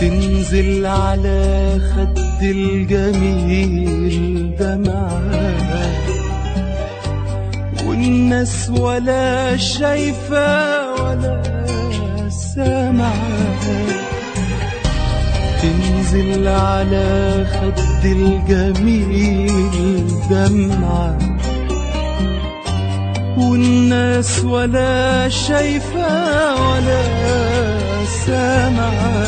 تنزل على خد الجميل دمعة والناس ولا شايفة ولا سامعة تنزل على خد الجميل دمعة والناس ولا شايفة ولا سامعة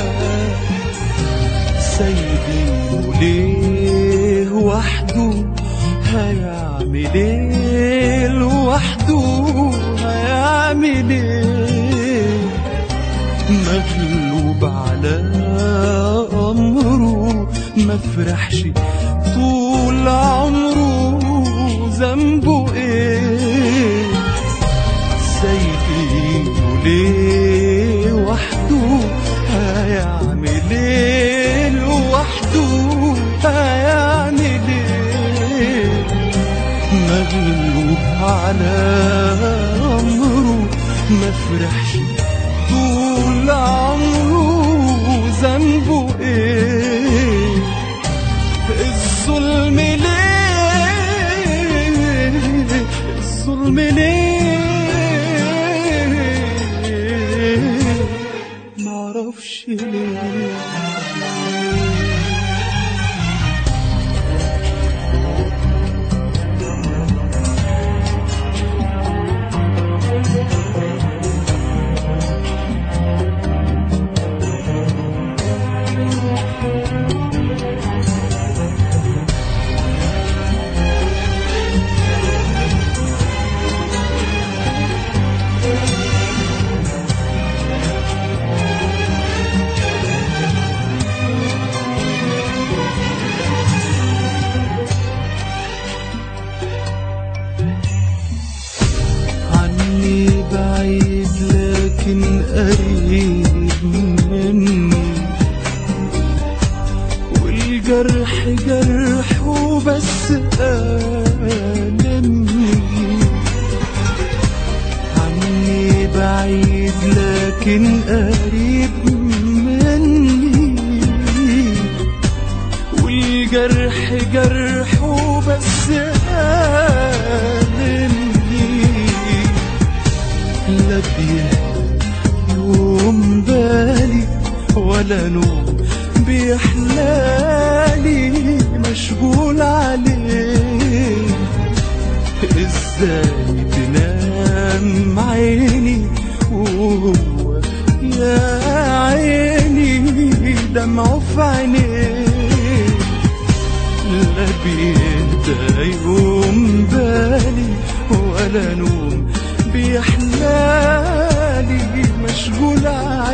سايبينه ليه وحده هيعمل ايه لوحده هيعمل ايه مغلوب على امره ما فرحش طول عمره ذنبه ايه سايبينه ليه وحده هيعمل ايه لوحده هيعمل ايه مغلوب على امره ما فرحش طول عمره ذنبه ايه الظلم ليه الظلم ليه معرفش ليه عني بعيد لكن قريب مني والجرح جرحه بس ألمني عني بعيد لكن قريب مني والجرح جرحه بس ألمني لا بيهدى يوم بالي ولا نوم بيحلالي مشغول عليه ازاي تنام عيني وهو يا عيني دمعه في عينيه لا بيهدى يوم بالي ولا نوم بيحلالي مشغول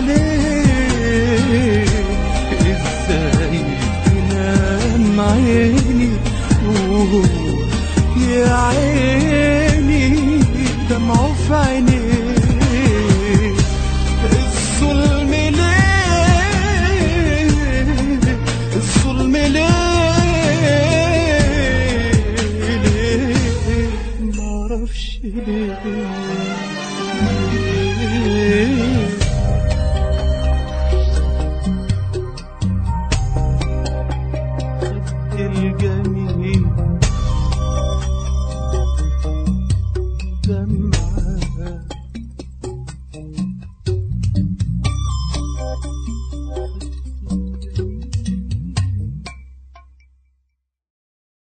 عليه ازاي تنام عيني وهو يا عيني دمعه في عينيه